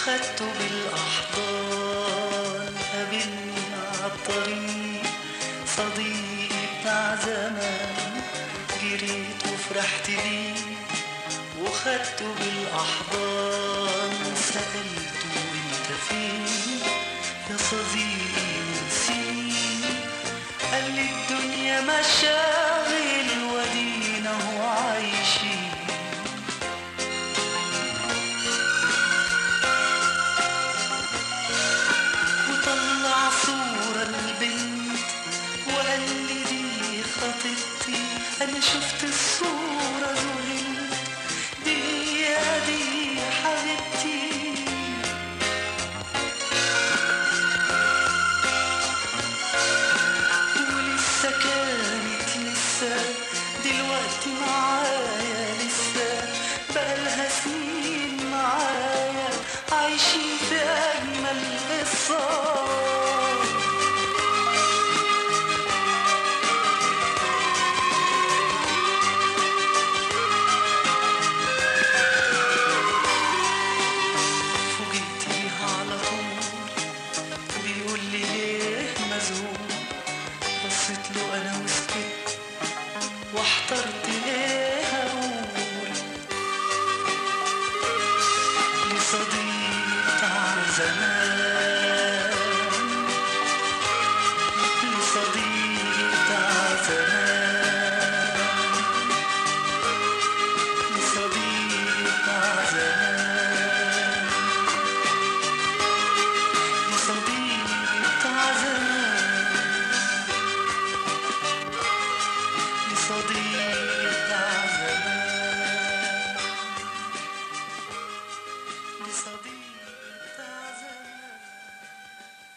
وخدته بالأحضان قابلني عالطريق صديقي بتاع زمان جريت وفرحت بيه وخدته بالأحضان سألته انت فين يا صديقي نسيني قال لي الدنيا مشاغل ودينا وعايشين وطلع صورة البنت وقال لي دي خطيبتي أنا شفت الصورة ذهلت دي يا دي حبيبتي ولسه كانت لسه دلوقتي معايا لسه بقالها سنين معايا عايشين في أجمل قصة فوجئت بيها على طول بيقول لي ليه مذهول بصيت له انا وسكت واحترت ايه اقول لصديق بتاع زمان